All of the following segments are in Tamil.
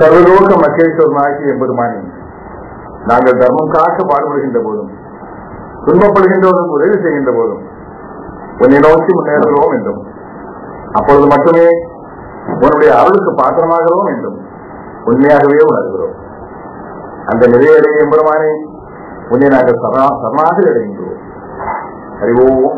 சர்வலோக மகேஸ்வரனாகிய எம்பெருமானி நாங்கள் தர்மம் காக்க பாடுபடுகின்ற போதும் துன்பப்படுகின்றவர்களுக்கு உதவி செய்கின்ற போதும் உன்னை நோக்கி முன்னேறுகிறோம் என்றும் அப்பொழுது மட்டுமே உன்னுடைய அருளுக்கு பாத்திரமாகிறோம் என்றும் உண்மையாகவே உணர்கிறோம் அந்த நிலையடைய எம்பெருமானே உன்னை நாங்கள் சரணா சரணாக அடைகின்றோம் அறிவோம்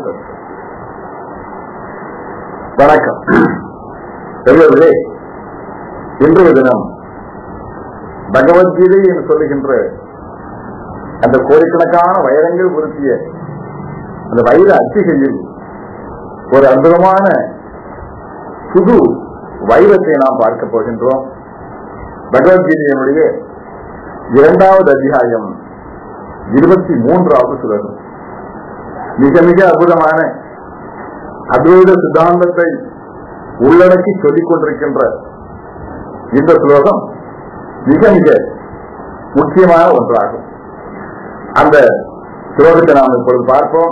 வணக்கம் பெரியவர்களே இன்றைய தினம் பகவத்கீதை என்று சொல்லுகின்ற அந்த கோடிக்கணக்கான வைரங்கள் பொருத்திய அந்த வைர அச்சிகையில் ஒரு அற்புதமான புது வைரத்தை நாம் பார்க்க போகின்றோம் பகவத்கீதையினுடைய இரண்டாவது அத்தியாயம் இருபத்தி மூன்றாவது சுலகம் மிக மிக அற்புதமான அத்வைத சித்தாந்தத்தை உள்ளடக்கி சொல்லிக் கொண்டிருக்கின்ற இந்த ஸ்லோகம் மிக மிக முக்கியமான ஒன்றாகும் அந்த ஸ்லோகத்தை நாம் இப்பொழுது பார்ப்போம்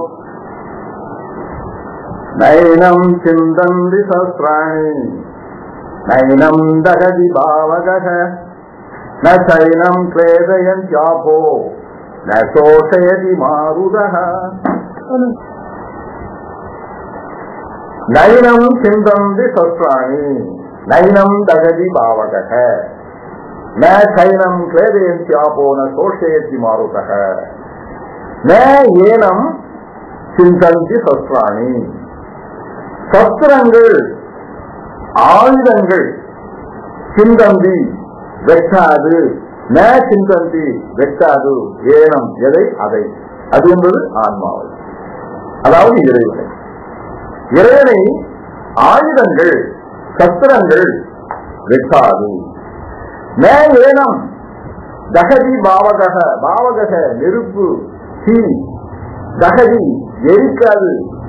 நயனம் சிந்தந்தி சஸ்திராணி நயனம் தகதி பாவக ந சைனம் கிளேதயந்தியாபோ ந சோஷயதி மாருதः நயனம் சிந்தந்தி சஸ்திராணி நயனம் தகதி பாவக ந சைனம் கிளேதயந்தியாபோ ந சோஷயதி மாருதः ந ஏனம் சிந்தந்தி சஸ்திராணி சஸ்திரங்கள் ஆயுதங்கள் சிந்தந்தி வெட்டாது ந சிந்தந்தி வெட்டாது ஏனம் எதை அதை அது என்பது ஆன்மாவை அதாவது இறைவனை இறைவனை ஆயுதங்கள் சஸ்திரங்கள் வெட்டாது ந ஏனம் தகதி பாவகக பாவகக நெருப்பு தீ தகதி எரிக்காது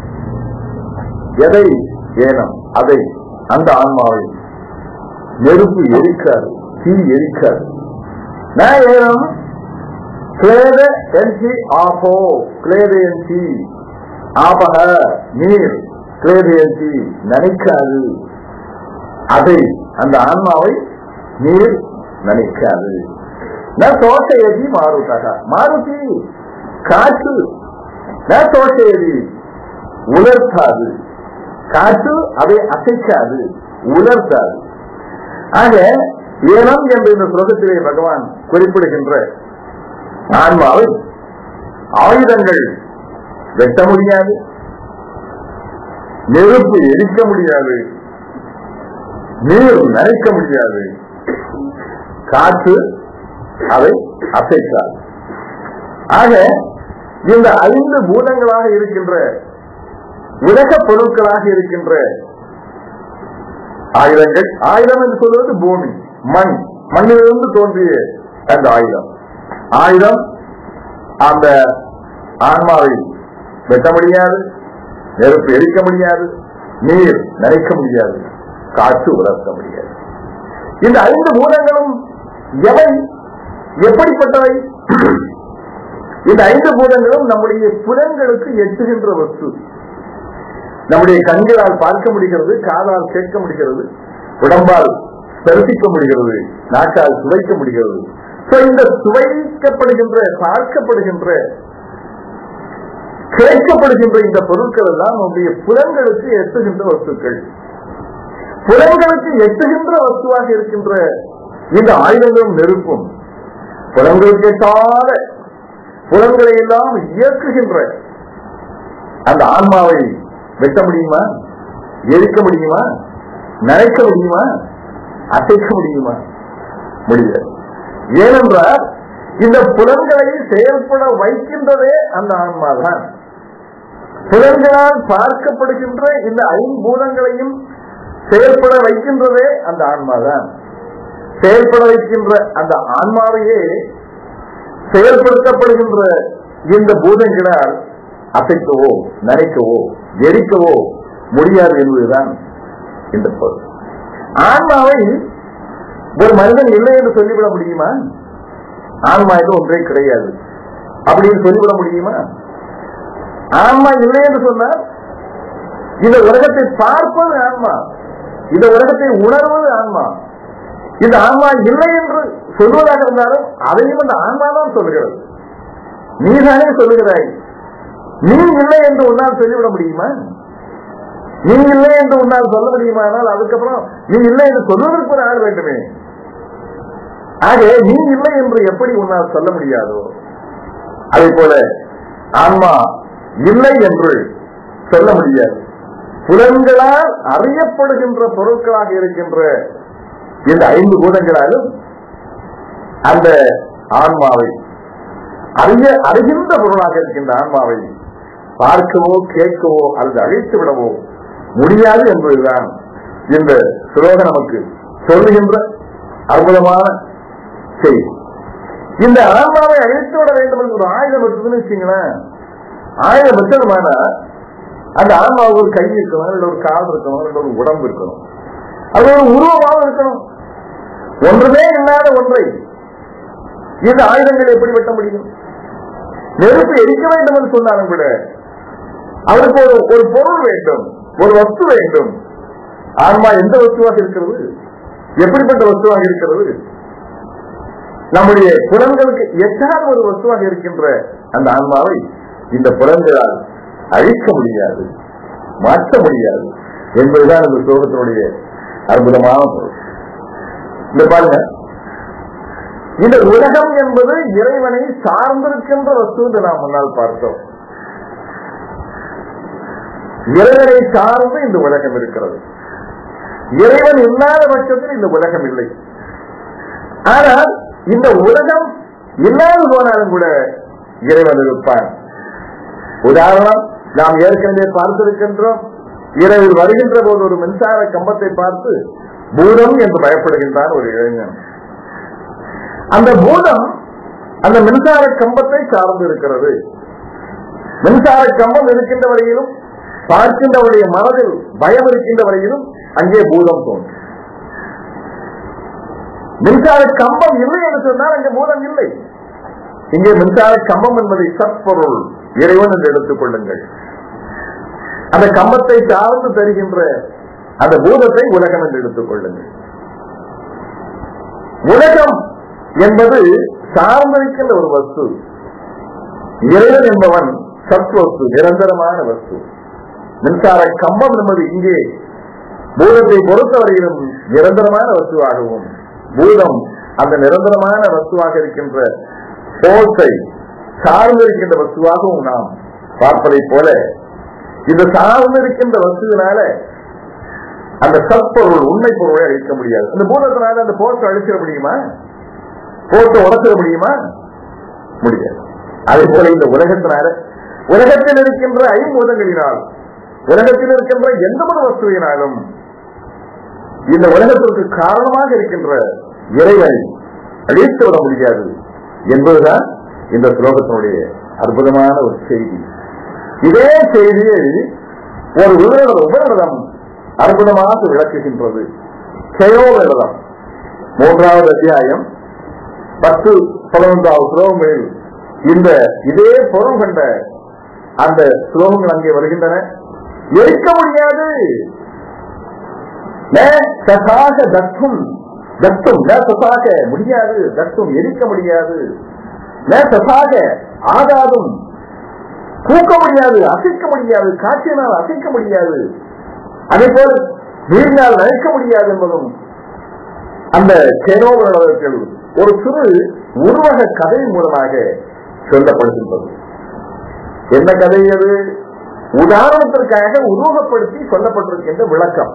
எதை ஏனம் அதை அந்த ஆன்மாவை நெருப்பு எரிக்காது தீ எரிக்காது ந ஏனம் கிளேத என்சி ஆபோ கிளேதயந்தி ஆபக நீர் கிளேதயந்தி நனைக்காது அதை அந்த ஆன்மாவை நீர் நனைக்காது ந தோஷயதி மாருதக மாருதி காற்று ந தோஷயதி உலர்த்தாது காற்று அதை அசைக்காது உலர்த்தாது ஆக ஏனம் என்ற இந்த சுலகத்திலே பகவான் குறிப்பிடுகின்ற ஆன்மாவை ஆயுதங்கள் வெட்ட முடியாது நெருப்பு எரிக்க முடியாது நீர் நனைக்க முடியாது காற்று அதை அசைக்காது ஆக இந்த ஐந்து பூதங்களாக இருக்கின்ற உலக பொருட்களாக இருக்கின்ற ஆயுதங்கள் ஆயுதம் என்று சொல்வது பூமி மண் மண்ணிலிருந்து தோன்றிய அந்த ஆயுதம் ஆயுதம் அந்த ஆன்மாவை வெட்ட முடியாது நெருப்பு எரிக்க முடியாது நீர் நனைக்க முடியாது காற்று உலர்த்த முடியாது இந்த ஐந்து பூதங்களும் எவை எப்படிப்பட்டவை இந்த ஐந்து பூதங்களும் நம்முடைய புலன்களுக்கு எட்டுகின்ற வஸ்து நம்முடைய கண்களால் பார்க்க முடிகிறது காதால் கேட்க முடிகிறது உடம்பால் ஸ்பரிசிக்க முடிகிறது நாக்கால் சுவைக்க முடிகிறது So, இந்த சுவைக்கப்படுகின்ற பார்க்கப்படுகின்ற கேட்கப்படுகின்ற இந்த பொருட்கள் எல்லாம் நம்முடைய புலன்களுக்கு எட்டுகின்ற வஸ்துக்கள் புலன்களுக்கு எட்டுகின்ற வஸ்துவாக இருக்கின்ற இந்த ஆயுதங்களும் நெருப்பும் புலன்களுக்கு எட்டாத புலன்களை எல்லாம் இயக்குகின்ற அந்த ஆன்மாவை வெட்ட முடியுமா எரிக்க முடியுமா நனைக்க முடியுமா அசைக்க முடியுமா முடியாது ஏனென்றால் இந்த புலன்களை செயல்பட வைக்கின்றதே அந்த ஆன்மாதான் புலன்களால் பார்க்கப்படுகின்ற இந்த ஐம்பூதங்களையும் செயல்பட வைக்கின்றதே அந்த ஆன்மாதான் செயல்பட வைக்கின்ற அந்த ஆன்மாவையே செயல்படுத்தப்படுகின்ற இந்த பூதங்களால் அசைக்கவோ நனைக்கவோ எரிக்கவோ முடியாது என்பதுதான் இந்த பொருள் ஆன்மாவை ஒரு மனிதன் இல்லை என்று சொல்லிவிட முடியுமா ஆன்மா என்று ஒன்றே கிடையாது அப்படின்னு சொல்லிவிட முடியுமா ஆன்மா இல்லை என்று சொன்னால் இந்த உலகத்தை பார்ப்பது ஆன்மா இந்த உலகத்தை உணர்வது ஆன்மா இந்த ஆன்மா இல்லை என்று சொல்வதாக இருந்தாலும் அதையும் இந்த ஆன்மா தான் சொல்லுகிறது நீதானே சொல்லுகிறாய் நீ இல்லை என்று உன்னால் சொல்லிவிட முடியுமா நீ இல்லை என்று உன்னால் சொல்ல முடியுமானால் அதுக்கப்புறம் நீ இல்லை என்று சொல்வதற்கு ஒரு ஆள் வேண்டுமே ஆக நீ இல்லை என்று எப்படி உன்னால் சொல்ல முடியாதோ அதே போல ஆன்மா இல்லை என்று சொல்ல முடியாது புலன்களால் அறியப்படுகின்ற பொருட்களாக இருக்கின்ற இந்த ஐந்து பூதங்களாலும் அந்த ஆன்மாவை அறிய அறிகின்ற பொருளாக இருக்கின்ற ஆன்மாவை பார்க்கவோ கேட்கவோ அல்லது அழைத்து விடவோ முடியாது என்பதுதான் இந்த சுலோகம் நமக்கு சொல்லுகின்ற அற்புதமான செய்தி இந்த ஆன்மாவை அழித்து விட வேண்டும் என்று ஒரு ஆயுதம் இருக்குதுன்னு வச்சுங்களேன் ஆயுதம் வச்சதுமான அந்த ஆன்மாவுக்கு ஒரு கை இருக்கணும் இல்ல ஒரு கால் இருக்கணும் இல்ல ஒரு உடம்பு இருக்கணும் அது ஒரு உருவமாக இருக்கணும் ஒன்றுமே இல்லாத ஒன்றை இந்த ஆயுதங்கள் எப்படி வெட்ட முடியும் நெருப்பு எரிக்க வேண்டும் என்று சொன்னாலும் கூட அவருக்கு ஒரு ஒரு பொருள் வேண்டும் ஒரு வஸ்து வேண்டும் ஆன்மா எந்த வஸ்துவாக இருக்கிறது எப்படிப்பட்ட வஸ்துவாக இருக்கிறது நம்முடைய புலன்களுக்கு எட்டாத ஒரு வஸ்துவாக இருக்கின்ற அந்த ஆன்மாவை இந்த புலன்களால் அழிக்க முடியாது மாற்ற முடியாது என்பதுதான் இந்த ஸ்லோகத்தினுடைய அற்புதமான பொருள் இந்த பாருங்க இந்த உலகம் என்பது இறைவனை சார்ந்திருக்கின்ற வஸ்து என்று நாம் முன்னால் பார்த்தோம் இறைவனை சார்ந்து இந்த உலகம் இருக்கிறது இறைவன் இல்லாத பட்சத்தில் இந்த உலகம் இல்லை ஆனால் இந்த உலகம் இல்லாது போனாலும் கூட இறைவன் இருப்பான் உதாரணம் நாம் ஏற்கனவே பார்த்திருக்கின்றோம் இரவில் வருகின்ற போது ஒரு மின்சார கம்பத்தை பார்த்து பூதம் என்று பயப்படுகின்றான் ஒரு இளைஞன் அந்த பூதம் அந்த மின்சார கம்பத்தை சார்ந்து இருக்கிறது மின்சார கம்பம் இருக்கின்ற வரையிலும் பார்க்கின்றவருடைய மனதில் பயம் இருக்கின்ற வரையிலும் அங்கே பூதம் தோன்றும் மின்சார கம்பம் இல்லை என்று சொன்னால் அங்கே பூதம் இல்லை இங்கே மின்சார கம்பம் என்பதை சற்பொருள் இறைவன் என்று எடுத்துக் கொள்ளுங்கள் அந்த கம்பத்தை சார்ந்து தருகின்ற அந்த பூதத்தை உலகம் என்று எடுத்துக் கொள்ளுங்கள் உலகம் என்பது சார்ந்திருக்கின்ற ஒரு வஸ்து இறைவன் என்பவன் சத்வஸ்து நிரந்தரமான வஸ்து மின்சார கம்பம் என்பது இங்கே பூதத்தை பொறுத்தவரையிலும் நிரந்தரமான வஸ்துவாகவும் பூதம் அந்த நிரந்தரமான வஸ்துவாக இருக்கின்ற போர்ஸை சார்ந்திருக்கின்ற வஸ்துவாகவும் நாம் பார்ப்பதை போல இந்த சார்ந்திருக்கின்ற வஸ்துவினால அந்த சற்பொருள் உண்மை பொருளை அழிக்க முடியாது அந்த பூதத்தினால அந்த போர்ஸை அழிச்சிட முடியுமா போர்ட்டை உடச்சிட முடியுமா முடியாது அதே போல இந்த உலகத்தினால உலகத்தில் இருக்கின்ற ஐம்பூதங்களினால் உலகத்தில் இருக்கின்ற எந்த ஒரு வஸ்துவினாலும் இந்த உலகத்திற்கு காரணமாக இருக்கின்ற இறைவனை அழித்து விட முடியாது என்பதுதான் இந்த ஸ்லோகத்தினுடைய அற்புதமான ஒரு செய்தி இதே செய்தியை ஒரு உபநிடத உபநிடதம் அற்புதமாக விளக்குகின்றது கயோவிரதம் மூன்றாவது அத்தியாயம் பத்து பதினொன்றாவது ஸ்லோகங்களில் இந்த இதே பொருள் கண்ட அந்த ஸ்லோகங்கள் அங்கே வருகின்றன எரிக்க முடியாது ந தசாக தத்தும் தத்தும் ந தசாக முடியாது தத்தும் எரிக்க முடியாது ந தசாக ஆகாதும் தூக்க முடியாது அசைக்க முடியாது காற்றினால் அசைக்க முடியாது அதே போல் நீரினால் நழைக்க முடியாது என்பதும் அந்த கேனோவர்கள் ஒரு சிறு உருவக கதை மூலமாக சொல்லப்படுகின்றது என்ன கதை அது உதாரணத்திற்காக உருவகப்படுத்தி சொல்லப்பட்டிருக்கின்ற விளக்கம்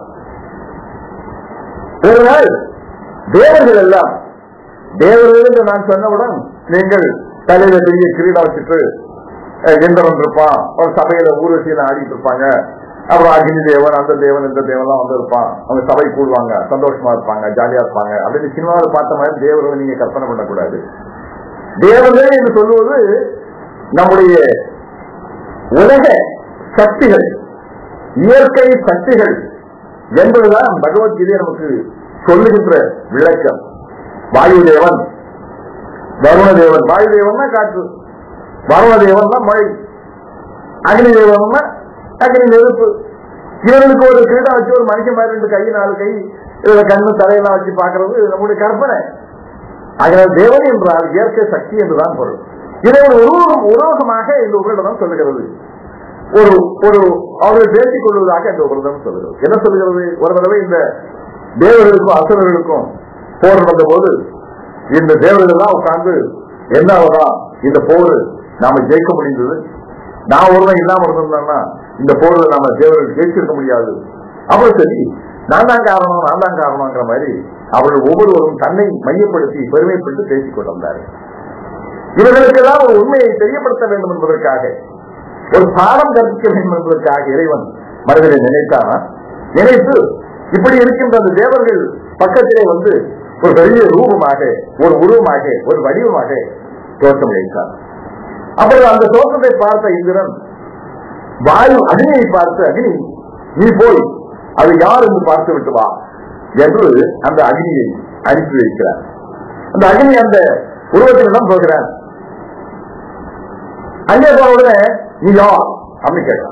ஒரு நாள் தேவர்கள் எல்லாம் தேவர்கள் என்று நான் சொன்னவுடன் நீங்கள் தலையில பெரிய கிரீடம் வச்சுட்டு அஹ், எந்திரன் இருப்பான் ஒரு சபையில ஊர்வசியில ஆடிட்டு இருப்பாங்க அப்புறம் அக்னி தேவன் அந்த தேவன் இந்த தேவன்லாம் வந்து இருப்பான் அவங்க சபை கூடுவாங்க சந்தோஷமா இருப்பாங்க ஜாலியா இருப்பாங்க அப்படின்னு சினிமாவில் பார்த்த மாதிரி தேவர்களை நீங்க கற்பனை பண்ணக்கூடாது தேவர்கள் என்று சொல்லுவது நம்முடைய உலக சக்திகள் இயற்கை சக்திகள் என்பதுதான் பகவத்கீதை நமக்கு சொல்லுகின்ற விளக்கம் வாயு தேவன் வருண தேவன் வாயு தேவன்னா காற்று வருண தேவன்னா மழை அக்னி தேவன்னா அக்னி நெருப்பு இவர்களுக்கு ஒரு கிரீடம் வச்சு ஒரு மனுஷன் மாதிரி ரெண்டு கை நாலு கை இதுல கண்ணு தலையெல்லாம் வச்சு பார்க்கிறது இது நம்முடைய கற்பனை அதனால் தேவன் என்றால் இயற்கை சக்தி என்றுதான் பொருள் இதை ஒரு உருவகம் உருவகமாக இந்த உபரிடம் சொல்லுகிறது ஒரு ஒரு அவர்கள் பேசிக் கொள்வதாக இந்த உபரிடம் சொல்லுகிறது என்ன சொல்லுகிறது ஒரு தடவை இந்த தேவர்களுக்கும் அசுரர்களுக்கும் போர் நடந்த போது இந்த தேவர்கள் எல்லாம் உட்கார்ந்து என்னாவதான் இந்த போர் நாம ஜெயிக்க முடிந்தது நான் ஒருவன் இல்லாம இருந்திருந்தேன்னா இந்த போர்ல நாம தேவர்கள் ஜெயிச்சிருக்க முடியாது அப்புறம் சரி நான் தான் காரணம் நான் தான் காரணம்ங்கிற மாதிரி அவர்கள் ஒவ்வொருவரும் தன்னை மையப்படுத்தி பெருமைப்பட்டு பேசிக் கொண்டிருந்தார்கள் இவர்களுக்கெல்லாம் ஒரு உண்மையை தெரியப்படுத்த வேண்டும் என்பதற்காக ஒரு பாடம் கற்பிக்க வேண்டும் என்பதற்காக இறைவன் மனதிலே நினைத்தானா நினைத்து இப்படி இருக்கின்ற அந்த தேவர்கள் பக்கத்திலே வந்து ஒரு பெரிய ரூபமாக ஒரு உருவமாக ஒரு வடிவமாக தோற்றம் அளித்தார் அப்பொழுது அந்த தோற்றத்தை பார்த்த இந்திரன் வாயு அக்னியை பார்த்து அக்னி நீ போய் அது யார் என்று பார்த்து விட்டு வா என்று அந்த அக்னியை அனுப்பி வைக்கிறார் அந்த அக்னி அந்த உருவத்தினிடம் போகிறார் அங்கே போன உடனே நீ யார் அப்படின்னு கேட்டான்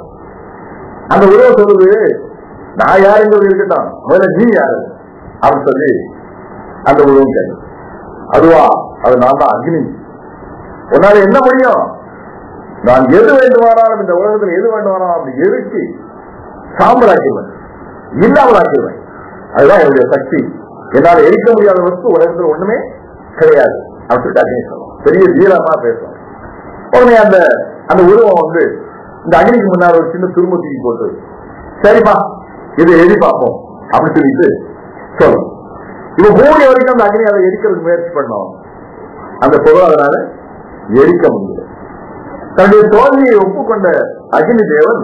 அந்த உருவம் சொல்லுது நான் யாருங்கிறது இருக்கட்டும் முதல்ல நீ யாரு அப்படின்னு சொல்லி அந்த உருவம் கேட்கும் அதுவா அது நான் தான் அக்னி உன்னால என்ன முடியும் நான் எது வேண்டுமானாலும் இந்த உலகத்தில் எது வேண்டுமானாலும் அப்படி எரிச்சு சாம்பலாக்கிடுவேன் இல்லாமலாக்கிடுவேன் அதுதான் என்னுடைய சக்தி என்னால் எரிக்க முடியாத வஸ்து உலகத்தில் ஒண்ணுமே கிடையாது அப்படின்னு சொல்லிட்டு அக்னி சொல்லுவோம் பெரிய வீரமா பேசுவோம் உடனே அந்த அந்த உருவம் வந்து இந்த அக்னிக்கு முன்னால் ஒரு சின்ன துரும்பு தூக்கி போட்டு சரிப்பா இதை எரி பார்ப்போம் அப்படின்னு சொல்லிட்டு சொல்லும் இவன் மூணு வரைக்கும் அந்த அக்னி அதை எரிக்கிறதுக்கு முயற்சி பண்ணோம் அந்த பொருள் அதனால எரிக்க முடியல தன்னுடைய தோல்வியை ஒப்புக்கொண்ட அக்னி தேவன்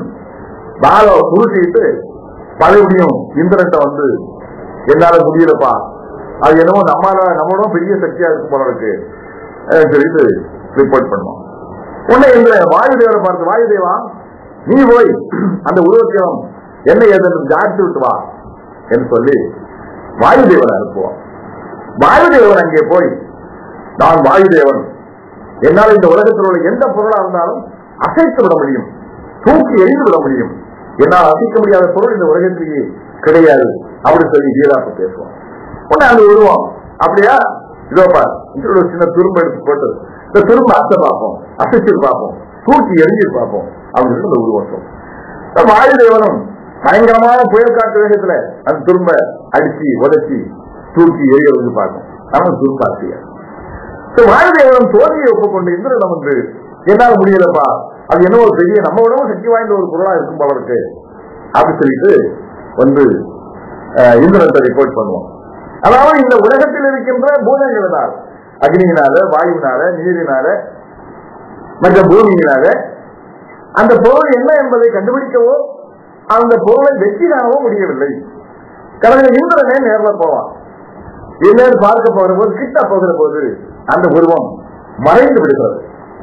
பால புருட்டிட்டு பழையபடியும் இந்திரன்ட்ட வந்து என்னால முடியலப்பா அது என்னமோ நம்மால நம்மளோட பெரிய சக்தியா இருக்கும் போல இருக்கு அஹ் சொல்லிட்டு ரிப்போர்ட் பண்ணோம் உன்னை இந்த வாயு தேவரை பார்த்து வாயு தேவா நீ போய் அந்த உருவத்தையும் என்ன ஏதென்று ஜாடித்து விட்டு வா என்று சொல்லி வாயு தேவனை அனுப்புவோம் வாயு தேவன் அங்கே போய் நான் வாயு தேவன் என்னால் இந்த உலகத்தில் உள்ள எந்த பொருளா இருந்தாலும் அசைத்து விட முடியும் தூக்கி எரிந்து விட முடியும் என்னால் அசைக்க முடியாத பொருள் இந்த உலகத்திலேயே கிடையாது அப்படி சொல்லி வீராப்பு பேசுவோம் உடனே அந்த உருவம் அப்படியா இதோ பார் இதோட ஒரு சின்ன துரும்பு எடுத்து போட்டு இந்த துரும்ப அசை பார்ப்போம் அசைச்சு பார்ப்போம் தூக்கி எரிஞ்சு பார்ப்போம் அப்படின்னு சொல்லி அந்த உருவம் சொல்லும் இந்த வாயு தேவனும் பயங்கரமான புயல் காற்று வேகத்துல அந்த துரும்ப அடிச்சு உடைச்சி தூக்கி எரியறதுக்கு பார்க்கும் அவன் துரும்பாசியா வாயுதேவன் தோல்வியை ஒப்புக்கொண்டு இந்திரனம் வந்து என்னால முடியலப்பா அது என்ன ஒரு பெரிய நம்ம விடவும் சக்தி வாய்ந்த ஒரு பொருளா இருக்கும் போல இருக்கு அப்படி சொல்லிட்டு வந்து அஹ், இந்திரத்தை ரிப்போர்ட் பண்ணுவோம் அதாவது இந்த உலகத்தில் இருக்கின்ற பூதங்களினால் அக்னியினால வாயுவினால நீரினால மற்ற பூமியினால அந்த பொருள் என்ன என்பதை கண்டுபிடிக்கவோ அந்த பொருளை வெற்றி காணவோ முடியவில்லை கடவுள் இந்திரனே நேர்ல போவான் இல்லைன்னு பார்க்க போகிற போது கிட்ட போகிற போது அந்த உருவம் மறைந்து விடுகிறது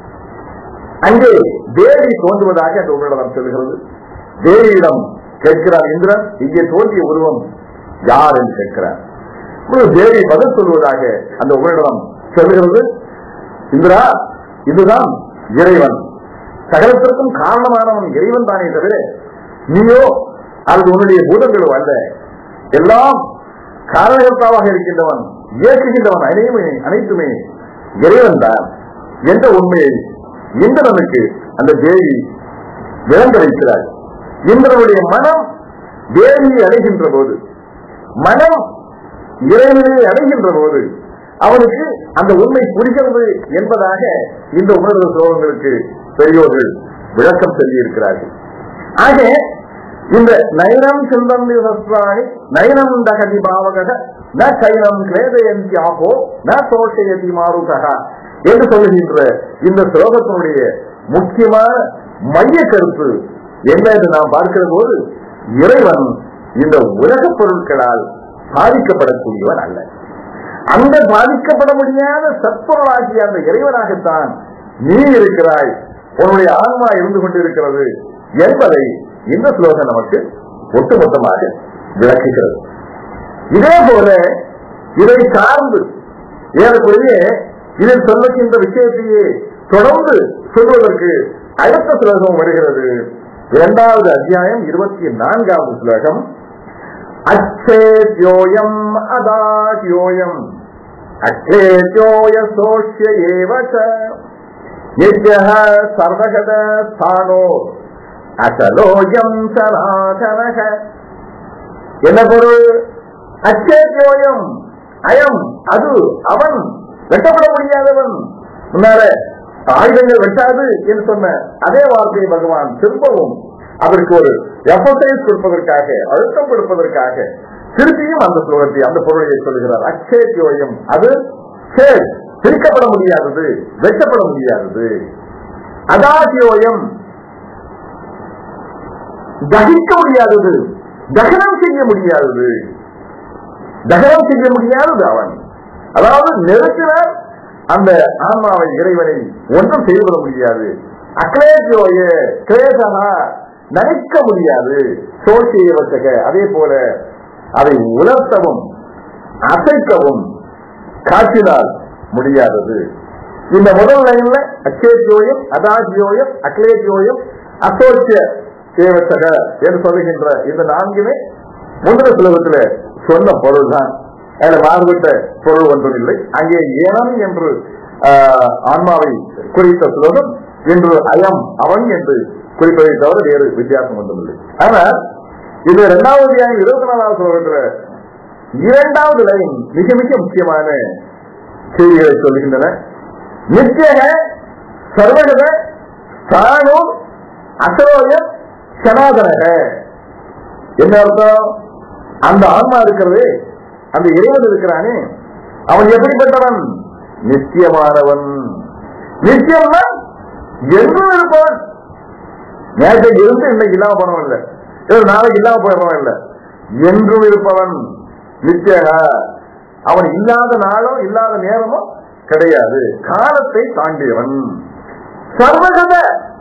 அங்கே தேவி தோன்றுவதாக அந்த உங்களிடம் சொல்லுகிறது தேவியிடம் கேட்கிறார் இந்திரன் இங்கே தோன்றிய உருவம் யார் என்று கேட்கிறார் இப்பொழுது தேவி பதில் சொல்வதாக அந்த உங்களிடம் சொல்லுகிறது இந்திரா இதுதான் இறைவன் சகலத்திற்கும் காரணமானவன் இறைவன் தானே தவிர நீயோ அல்லது உன்னுடைய பூதங்களோ அல்ல எல்லாம் காரணகர்த்தாவாக இருக்கின்றவன் இயக்குகின்றவன் அனைத்துமே அனைத்துமே இறைவன் தான் என்ற உண்மையை இந்திரனுக்கு அந்த தேவி விளங்க வைக்கிறார் இந்திரனுடைய மனம் தேவியை அடைகின்ற போது மனம் இறைவனை அடைகின்ற போது அவனுக்கு அந்த உண்மை புரிகிறது என்பதாக இந்த உணர்வு சோகங்களுக்கு பெரியோர்கள் விளக்கம் சொல்லியிருக்கிறார்கள் ஆக இந்த நயனம் சிந்தம் சஸ்திராணி நயனம் தகதி பாவக ந சைனம் கிளேதயந்தி ஆபோ ந தோஷயதி மாருகா என்று சொல்லுகின்ற இந்த ஸ்லோகத்தினுடைய முக்கியமான மைய கருத்து என்ன என்று நாம் பார்க்கிற போது இறைவன் இந்த உலகப் பொருட்களால் பாதிக்கப்படக்கூடியவன் அல்ல அந்த பாதிக்கப்பட முடியாத சத்பொருளாகிய அந்த இறைவனாகத்தான் நீ இருக்கிறாய் உன்னுடைய ஆன்மா இருந்து கொண்டிருக்கிறது என்பதை இந்த ஸ்லோகம் நமக்கு ஒட்டுமொத்தமாக விளக்குகிறது இதே போல இதை சார்ந்து ஏறக்குறைய இதில் சொல்லுகின்ற விஷயத்தையே தொடர்ந்து சொல்வதற்கு அடுத்த ஸ்லோகம் வருகிறது இரண்டாவது அத்தியாயம் இருபத்தி நான்காவது ஸ்லோகம் அச்சேத்யோயம் அதாத்யோயம் அக்லேத்யோய சோஷ்ய ஏவச நித்யः சர்வகத ஸ்தானோ அசலோயம் சனாதனக என்ன பொருள் அச்சேத்யோயம் அயம் அது அவன் வெட்டப்பட முடியாதவன் முன்னால ஆயுதங்கள் வெட்டாது என்று சொன்ன அதே வார்த்தையை பகவான் திரும்பவும் அதற்கு ஒரு எஃபர்டைஸ் கொடுப்பதற்காக அழுத்தம் கொடுப்பதற்காக திருப்பியும் அந்த ஸ்லோகத்தை அந்த பொருளை சொல்கிறார் அச்சேத்யோயம் அது சேத் பிரிக்கப்பட முடியாதது வெட்டப்பட முடியாதது அதாத்தியோயம் தகிக்க முடியாதது தகனம் செய்ய முடியாதது தகனம் செய்ய முடியாதது அவன் அதாவது நெருக்கினால் அந்த ஆன்மாவை இறைவனை ஒன்றும் செய்துவிட முடியாது அக்லேஜோய கிளேசனா நினைக்க முடியாது சோசியவத்தக அதே போல அதை உலர்த்தவும் அசைக்கவும் காற்றினால் முடியாதது இந்த முதல் லைன்ல அச்சேஜோயம் அதாஜியோயம் அக்லேஜோயம் அசோச்சிய சேவத்தக என்று சொல்லுகின்ற இந்த நான்குமே முந்தின சுலகத்துல சொன்ன பொருள் தான் அதுல மாறுபட்ட பொருள் ஒன்றும் இல்லை அங்கே ஏனம் என்று ஆஹ், ஆன்மாவை குறித்த சுலோகம் என்று அயம் அவன் என்று குறிப்பதை தவிர வேறு வித்தியாசம் ஒன்றும் இல்லை ஆனால் இது இரண்டாவது அத்தியாயம் இருபத்தி நாலாவது சுலோகத்துல இரண்டாவது லைன் மிக மிக முக்கியமான செய்திகளை சொல்லுகின்றன நித்தியக சர்வகத ஸ்தானு அசரோய சனாதனக என்ன அர்த்தம் அந்த ஆன்மா இருக்கிறது அந்த இறைவன் இருக்கிறானே அவன் எப்படிப்பட்டவன் நித்தியமானவன் நித்தியம்னா என்றும் இருப்பவன் நேற்றைக்கு இருந்து இன்னைக்கு இல்லாம போனவன் இல்ல இல்ல நாளைக்கு இல்லாம போயிடுறவன் இல்ல என்றும் இருப்பவன் நித்தியக அவன் இல்லாத நாளும் இல்லாத நேரமும் கிடையாது காலத்தை தாண்டியவன் சர்வகத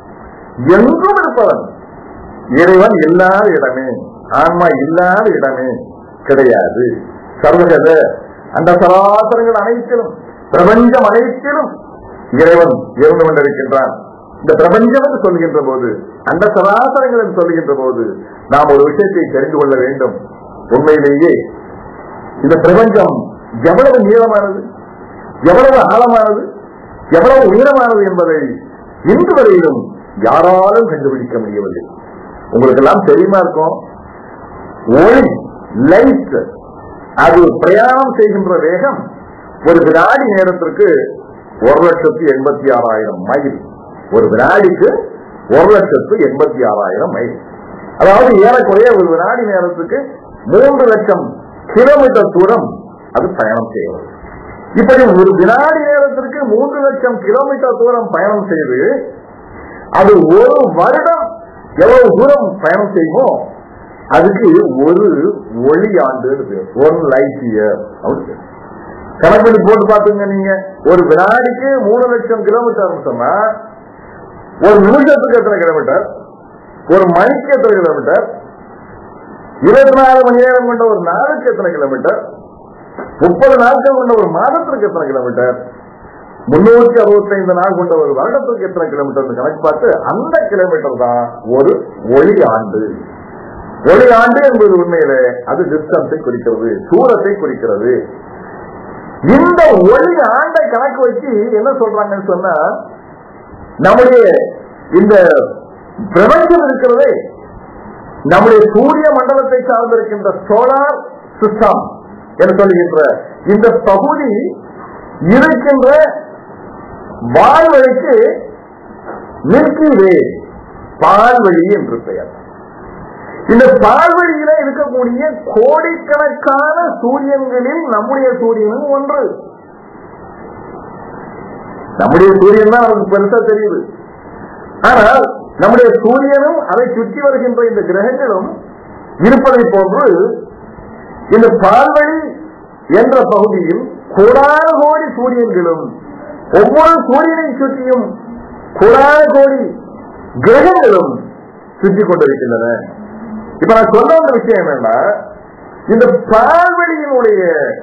எங்கும் இருப்பவன் இறைவன் இல்லாத இடமே ஆன்மா இல்லாத இடமே கிடையாது சர்வகத அந்த சராசரங்கள் அனைத்திலும் பிரபஞ்சம் அனைத்திலும் இறைவன் இருந்து கொண்டிருக்கின்றான் இந்த பிரபஞ்சம் என்று சொல்கின்ற போது அந்த சராசரங்கள் என்று சொல்கின்ற போது நாம் ஒரு விஷயத்தை தெரிந்து கொள்ள வேண்டும் உண்மையிலேயே இந்த பிரபஞ்சம் எவ்வளவு நீளமானது எவ்வளவு ஆழமானது எவ்வளவு உயரமானது என்பதை இன்று வரையிலும் யாராலும் கண்டுபிடிக்க முடியவில்லை உங்களுக்கு எல்லாம் தெரியுமா இருக்கும் ஒளி லைட் அது பிரயாணம் செய்கின்ற வேகம் ஒரு வினாடி நேரத்திற்கு ஒரு லட்சத்து எண்பத்தி ஆறாயிரம் மைல் ஒரு வினாடிக்கு ஒரு லட்சத்து எண்பத்தி ஆறாயிரம் மைல் அதாவது ஏறக்குறைய ஒரு வினாடி நேரத்துக்கு மூன்று லட்சம் கிலோமீட்டர் தூரம் அது பயணம் செய்கிறது இப்படி ஒரு வினாடி நேரத்திற்கு மூன்று லட்சம் கிலோமீட்டர் தூரம் பயணம் செய்து அது ஒரு வருடம் எவ்வளவு தூரம் பயணம் செய்யுமோ அதுக்கு ஒரு ஒளி ஆண்டு ஒன் லைட் இயர் அப்படின்னு கணக்கு போட்டு பாத்துங்க நீங்க ஒரு வினாடிக்கு மூணு லட்சம் கிலோமீட்டர் சொன்னா ஒரு நிமிஷத்துக்கு எத்தனை கிலோமீட்டர் ஒரு மணிக்கு எத்தனை கிலோமீட்டர் இருபத்தி நாலு மணி நேரம் கொண்ட ஒரு நாளுக்கு எத்தனை கிலோமீட்டர் முப்பது நாட்கள் கொண்ட ஒரு மாதத்திற்கு எத்தனை கிலோமீட்டர் முன்னூற்றி அறுபத்தைந்து நாள் கொண்ட ஒரு வருடத்திற்கு எத்தனை கிலோமீட்டர் கணக்கு பார்த்து அந்த கிலோமீட்டர் தான் ஒரு ஒளி ஆண்டு ஒளி ஆண்டு என்பது உண்மையில அது டிஸ்டன்ஸை குறிக்கிறது தூரத்தை குறிக்கிறது இந்த ஒளி ஆண்டை கணக்கு வச்சு என்ன சொல்றாங்கன்னு சொன்னா நம்முடைய இந்த பிரபஞ்சம் இருக்கிறதே நம்முடைய சூரிய மண்டலத்தை சார்ந்திருக்கின்ற சோலார் சிஸ்டம் என்று சொல்லுகின்ற இந்த பகுதி இருக்கின்ற வால்வழிக்கு மில்கி வே பால்வழி என்று பெயர் இந்த பால்வழியில இருக்கக்கூடிய கோடிக்கணக்கான சூரியன்களில் நம்முடைய சூரியனும் ஒன்று நம்முடைய சூரியன் தான் நமக்கு பெருசா தெரியுது ஆனால் நம்முடைய சூரியனும் அதை சுற்றி வருகின்ற இந்த கிரகங்களும் இருப்பதை போன்று இந்த பால்வழி என்ற பகுதியில் கோடான கோடி சூரியன்களும் ஒவ்வொரு சூரியனை சுற்றியும் கோடான கோடி கிரகங்களும் சுற்றி கொண்டிருக்கின்றன இப்ப நான் சொல்ல வந்த விஷயம் என்னன்னா இந்த பால்வெளியினுடைய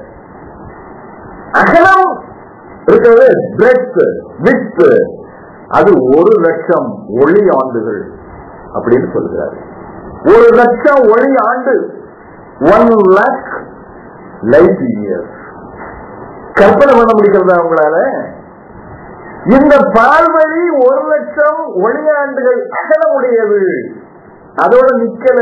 அகலம் இருக்கிறது பிரெத் வித் அது ஒரு லட்சம் ஒளி ஆண்டுகள் அப்படின்னு சொல்கிறார் ஒரு லட்சம் ஒளி ஆண்டு ஒன் லேக் லைட் இயர்ஸ் கற்பனை பண்ண முடிக்கிறதா உங்களால இந்த பால்வழி ஒரு லட்சம் ஒளியாண்டுகள் அகலமுடையது அதோட நிக்கல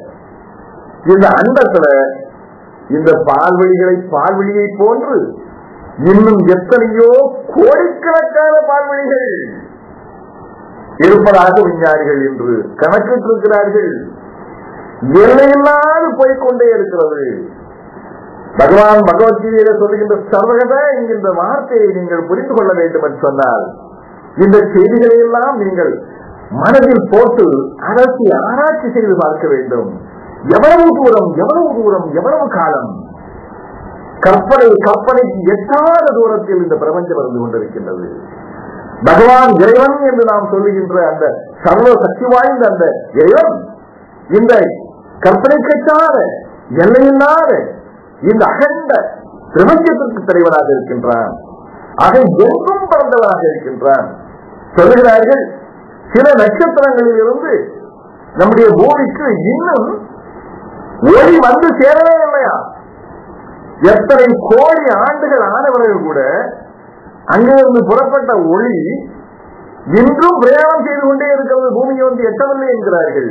இந்த அண்டத்துல இந்த பால்வெளிகளை பால்வெளியை போன்று இன்னும் எத்தனையோ கோடிக்கணக்கான பால்வெளிகள் இருப்பதாக விஞ்ஞானிகள் என்று கணக்கிட்டிருக்கிறார்கள் எல்லையில்லாது போய்கொண்டே இருக்கிறது பகவான் பகவத்கீதையில சொல்லுகின்ற சர்வகத என்கின்ற வார்த்தையை நீங்கள் புரிந்து கொள்ள வேண்டும் என்று சொன்னால் இந்த செய்திகளை எல்லாம் நீங்கள் மனதில் போட்டு அரசி ஆராய்ச்சி செய்து பார்க்க வேண்டும் எவ்வளவு தூரம் எவ்வளவு தூரம் எவ்வளவு காலம் கற்பனை கற்பனைக்கு எட்டாத தூரத்தில் இந்த பிரபஞ்சம் இருந்து கொண்டிருக்கின்றது பகவான் இறைவன் என்று நாம் சொல்லுகின்ற அந்த சர்வ சக்தி வாய்ந்த அந்த இறைவன் இந்த கற்பனைக்கெட்டாத எல்லையில்லாத இந்த அகண்ட பிரபஞ்சத்திற்கு தலைவராக இருக்கின்றான் ஆக எங்கும் பிறந்தவராக இருக்கின்றான் சொல்லுகிறார்கள் சில நட்சத்திரங்களில் இருந்து நம்முடைய பூமிக்கு இன்னும் ஒளி வந்து சேரவே இல்லையா எத்தனை கோடி ஆண்டுகள் ஆனவர்கள் கூட அங்கிருந்து புறப்பட்ட ஒளி இன்றும் பிரயாணம் செய்து கொண்டே இருக்கிறது பூமியை வந்து எட்டவில்லை என்கிறார்கள்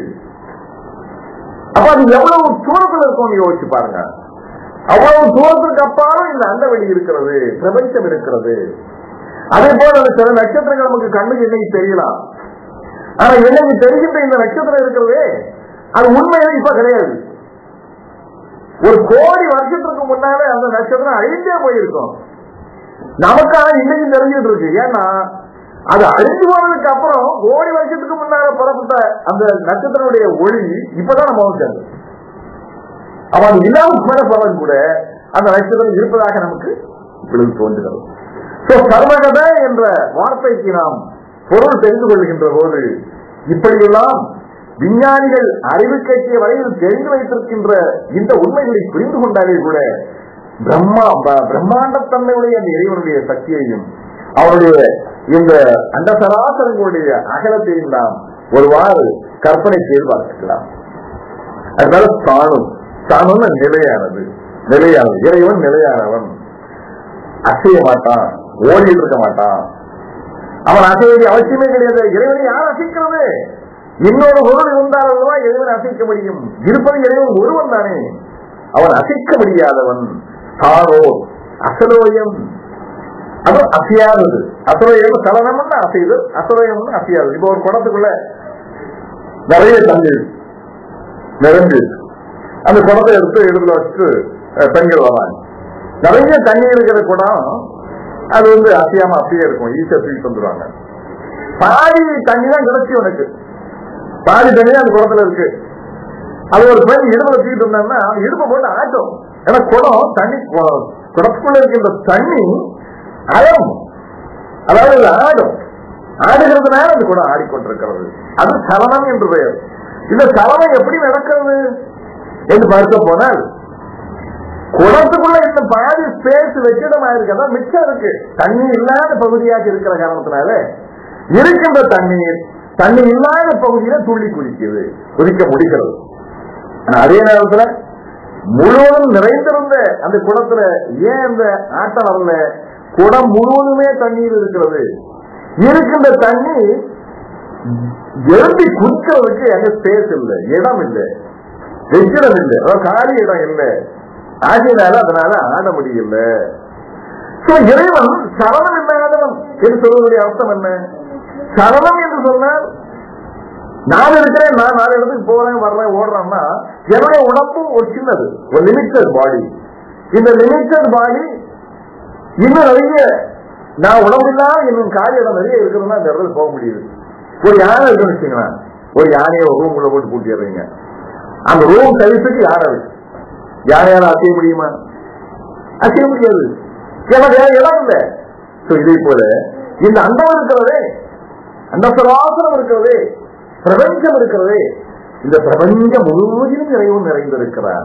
அப்ப அது எவ்வளவு தூரத்தில் இருக்கும் யோசிச்சு பாருங்க அவ்வளவு தூரத்துக்கு அப்பாலும் இந்த அண்டவெளி இருக்கிறது பிரபஞ்சம் இருக்கிறது அதே போல அந்த சில நட்சத்திரங்கள் நமக்கு கண்ணுக்கு இன்னைக்கு தெரியலாம் ஆனா இன்னைக்கு தெரிகின்ற இந்த நட்சத்திரம் இருக்கிறதே அது உண்மையில இப்ப கிடையாது ஒரு கோடி வருஷத்துக்கு முன்னாலே அந்த நட்சத்திரம் அழிந்தே போயிருக்கும் நமக்கான இன்னைக்கு தெரிஞ்சிட்டு இருக்கு ஏன்னா அது அழிஞ்சு போனதுக்கு அப்புறம் கோடி வருஷத்துக்கு முன்னால புறப்பட்ட அந்த நட்சத்திரனுடைய ஒளி இப்பதான் நம்ம வந்துட்டாங்க அவன் அது இல்லாம போன பலன் கூட அந்த நட்சத்திரம் இருப்பதாக நமக்கு இப்பொழுது தோன்றுகிறது So, சர்வகத என்ற வார்த்தைக்கு நாம் பொருள் தெரிந்து கொள்கின்ற போது இப்படியெல்லாம் விஞ்ஞானிகள் அறிவு கட்டிய வரையில் தெரிந்து வைத்திருக்கின்ற இந்த உண்மைகளை புரிந்து கொண்டாலே கூட பிரம்மா ப- பிரம்மாண்டத்தன்மையுடைய அந்த இறைவனுடைய சக்தியையும் அவருடைய இந்த அந்த சராசரங்களுடைய அகலத்தையும் நாம் ஒருவாறு கற்பனை செய்து பார்த்துக்கலாம் அதனால தானும் தானும் நிலையானது நிலையானது இறைவன் நிலையானவன் அசைய மாட்டான் ஓடிட்டு இருக்க மாட்டான் அவன் அசைய வேண்டிய அவசியமே கிடையாது இறைவனை யார் அசைக்கிறது இன்னொரு பொருள் இருந்தால்தான் இறைவன் அசைக்க முடியும் இருப்பது இறைவன் ஒருவன் தானே அவன் அசைக்க முடியாதவன் தானோ அசலோயம் அது அசையாதது அசலோயம் சலனம்னு அசைது அசலோயம்னு அசையாதது இப்போ ஒரு குடத்துக்குள்ள நிறைய தண்ணீர் நிறைஞ்சு அந்த குடத்தை எடுத்து இடத்துல வச்சுட்டு அஹ், பெண்கள் வராங்க நிறைய தண்ணி இருக்கிற குடம் அது வந்து அசையாம அப்படியே இருக்கும் ஈஸியா தூக்கி வந்துருவாங்க பாதி தண்ணி தான் கிடைச்சி உனக்கு பாதி தண்ணி தான் அந்த குடத்துல இருக்கு அது ஒரு பெண் இடுப்புல தூக்கிட்டு இருந்தாங்கன்னா இடுப்பை போட்டு ஆட்டும் ஏன்னா குடம் தண்ணி கு- குடத்துக்குள்ள இருக்கின்ற தண்ணி அயம் அதாவது இது ஆடும் ஆடுகிறதுனால அந்த குடம் ஆடிக்கொண்டிருக்கிறது அது சலனம் என்று பெயர் இந்த சலனம் எப்படி நடக்கிறது என்று பார்க்க போனால் குளத்துக்குள்ள இந்த பாதி ஸ்பேஸ் வெற்றிடமா இருக்கிறதா மிச்சம் இருக்கு தண்ணி இல்லாத பகுதியாக இருக்கிற காரணத்தினால இருக்கின்ற தண்ணீர் தண்ணி இல்லாத பகுதியில துள்ளி குதிக்குது குதிக்க முடிகிறது ஆனா அதே நேரத்துல முழுவதும் நிறைந்திருந்த அந்த குடத்துல ஏன் அந்த ஆட்டம் வரல குடம் முழுவதுமே தண்ணீர் இருக்கிறது இருக்கின்ற தண்ணி எழுப்பி குதிக்கிறதுக்கு அங்க ஸ்பேஸ் இல்லை இடம் இல்லை வெற்றிடம் இல்லை அதாவது காலி இடம் இல்லை ஆகையினால அதனால ஆட முடியல So, இறைவன் சரணம் இல்லாதவன் என்று சொல்வதனுடைய அர்த்தம் என்ன சரணம் என்று சொன்னால் நான் இருக்கிறேன் நான் நாலு இடத்துக்கு போறேன் வர்றேன் ஓடுறேன்னா என்னுடைய உடம்பும் ஒரு சின்னது ஒரு லிமிட்டட் பாடி இந்த லிமிட்டட் பாடி இன்னும் நிறைய நான் உடம்பில்லாம இன்னும் காரியம் நிறைய இருக்கிறதுனா அந்த இடத்துல போக முடியுது ஒரு யானை இருக்குன்னு வச்சுங்களேன் ஒரு யானையை ஒரு ரூம் உள்ள போட்டு பூட்டிடுறீங்க அந்த ரூம் சைஸுக்கு யானை இருக்கு யாரையால அசைய முடியுமா அசைய முடியாது ஏன்னா வேற இடம் இல்லை So, இதே போல இந்த அண்டம் இருக்கிறதே அந்த சராசரம் இருக்கிறதே பிரபஞ்சம் இருக்கிறதே இந்த பிரபஞ்சம் முழுவதிலும் இறைவன் நிறைந்திருக்கிறார்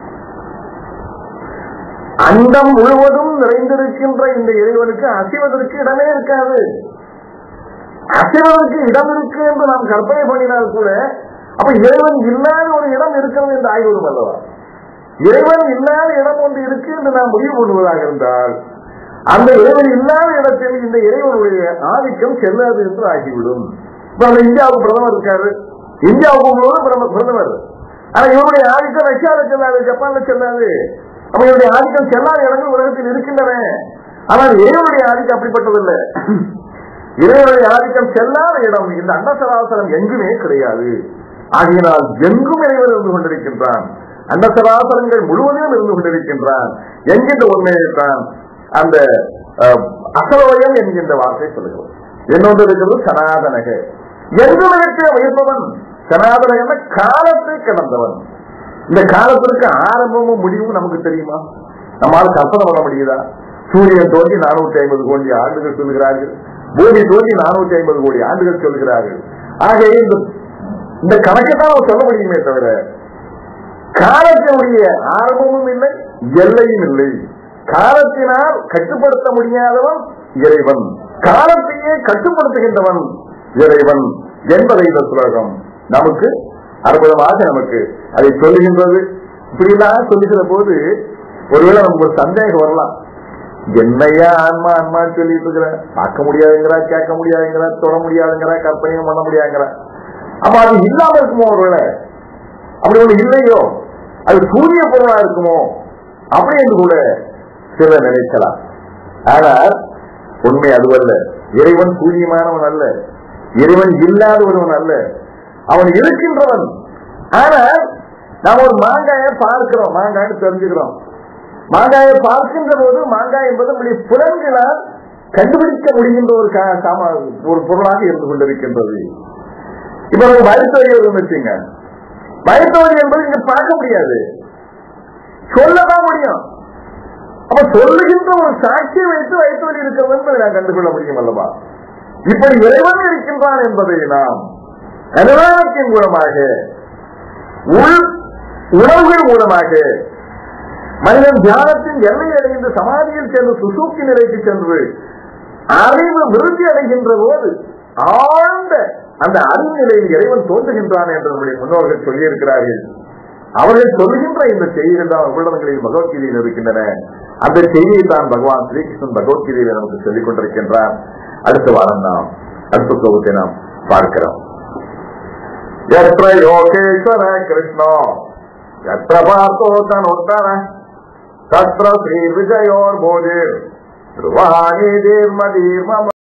அண்டம் முழுவதும் நிறைந்திருக்கின்ற இந்த இறைவனுக்கு அசைவதற்கு இடமே இருக்காது அசைவதற்கு இடம் இருக்கு என்று நாம் கற்பனை பண்ணினால் கூட அப்ப இறைவன் இல்லாத ஒரு இடம் இருக்கிறது என்று ஆய்வதும் அல்லவா இறைவன் இல்லாத இடம் ஒன்று இருக்கு என்று நாம் முடிவு பண்ணுவதாக இருந்தால் அந்த இறைவன் இல்லாத இடத்தில் இந்த இறைவனுடைய ஆதிக்கம் செல்லாது என்று ஆகிவிடும் இப்ப அந்த இந்தியாவுக்கு பிரதமர் இருக்காரு இந்தியாவுக்கு முழுவதும் பிரதமர் பிரதமர் ஆனா இவருடைய ஆதிக்கம் ரஷ்யாவில் செல்லாது ஜப்பான்ல செல்லாது அப்ப இவருடைய ஆதிக்கம் செல்லாத இடங்கள் உலகத்தில் இருக்கின்றன ஆனால் இறைவனுடைய ஆதிக்கம் அப்படிப்பட்டதில்லை இறைவனுடைய ஆதிக்கம் செல்லாத இடம் இந்த அண்டசராசரம் எங்குமே கிடையாது ஆகையினால் எங்கும் இறைவன் இருந்து கொண்டிருக்கின்றான் அண்டசராசரங்கள் முழுவதிலும் இருந்து கொண்டிருக்கின்றான் என்கின்ற உண்மையைத்தான் அந்த அஹ், அசலோயம் என்கின்ற வார்த்தை சொல்லுகிறது இன்னொன்று இருக்கிறது சனாதனக எங்கும் இருக்க வைப்பவன் சனாதன என்ன காலத்தை கடந்தவன் இந்த காலத்திற்கு ஆரம்பமும் முடிவும் நமக்கு தெரியுமா நம்மால கற்பனை பண்ண முடியுதா சூரியன் தோன்றி நானூற்றி ஐம்பது கோடி ஆண்டுகள் சொல்லுகிறார்கள் பூமி தோன்றி நானூற்றி ஐம்பது கோடி ஆண்டுகள் சொல்லுகிறார்கள் ஆக இந்த இந்த கணக்கை தான் நம்ம சொல்ல முடியுமே தவிர காலத்தினுடைய ஆரம்பமும் இல்லை எல்லையும் இல்லை காலத்தினால் கட்டுப்படுத்த முடியாதவன் இறைவன் காலத்தையே கட்டுப்படுத்துகின்றவன் இறைவன் என்பதை இந்த சுலகம் நமக்கு அற்புதமாக நமக்கு அதை சொல்லுகின்றது இப்படிலாம் சொல்லுகிற போது ஒருவேளை நமக்கு ஒரு சந்தேகம் வரலாம் என்னையா ஆன்மா ஆன்மா சொல்லிட்டு இருக்கிற பார்க்க முடியாதுங்கிறா கேட்க முடியாதுங்கிறா தொட முடியாதுங்கிறா கற்பனையும் பண்ண முடியாதுங்கிறா அப்ப அது இல்லாம இருக்குமோ ஒருவேளை அப்படி ஒண்ணு இல்லையோ அது சூரிய பொருளா இருக்குமோ அப்படி என்று கூட சிலர் நினைக்கலாம் ஆனால் உண்மை அதுவல்ல இறைவன் சூரியமானவன் அல்ல இறைவன் இல்லாத ஒருவன் அல்ல அவன் இருக்கின்றவன் ஆனால் நாம் ஒரு மாங்காயை பார்க்கிறோம் மாங்காய்னு தெரிஞ்சுக்கிறோம் மாங்காயை பார்க்கின்ற போது மாங்காய் என்பது நம்முடைய புலன்களால் கண்டுபிடிக்க முடிகின்ற ஒரு கா- சாமா- ஒரு பொருளாக இருந்து கொண்டிருக்கின்றது இப்ப நம்ம வயிற்றுவலி இருந்துச்சுங்க வயிற்றுவலி என்பது இங்க பார்க்க முடியாது சொல்லதான் முடியும் அப்ப சொல்லுகின்ற ஒரு சாட்சியை வைத்து வயிற்றுவலி இருக்கிறது என்பதை நான் கண்டுகொள்ள முடியும் அல்லவா இப்படி இறைவன் இருக்கின்றான் என்பதை நாம் அனுதானத்தின் மூலமாக உள் உணவுகள் மூலமாக மனிதன் தியானத்தின் எல்லை அடைந்து சமாதியில் சென்று சுசூக்கி நிலைக்கு சென்று அறிவு விருத்தி அடைகின்ற போது ஆழ்ந்த அந்த அறிவு நிலையில் இறைவன் தோன்றுகின்றான் என்று நம்முடைய முன்னோர்கள் சொல்லியிருக்கிறார்கள் அவர்கள் சொல்கின்ற இந்த செய்திகள் தான் உபடங்களில் பகவத்கீதையில் இருக்கின்றன அந்த செய்தியை தான் பகவான் ஸ்ரீகிருஷ்ணன் பகவத்கீதையில நமக்கு சொல்லிக் கொண்டிருக்கின்றான் அடுத்த வாரம் நாம் அடுத்த ஸ்லோகத்தை நாம் பார்க்கிறோம் எത്ര யோகேஸ்வர கிருஷ்ணோ எത്ര பார்த்தோத்தனோத்தன தத்ர ஸ்ரீ விஜயோர் போதிர் ധ്രുവാനീ ധീർമ ധീർമ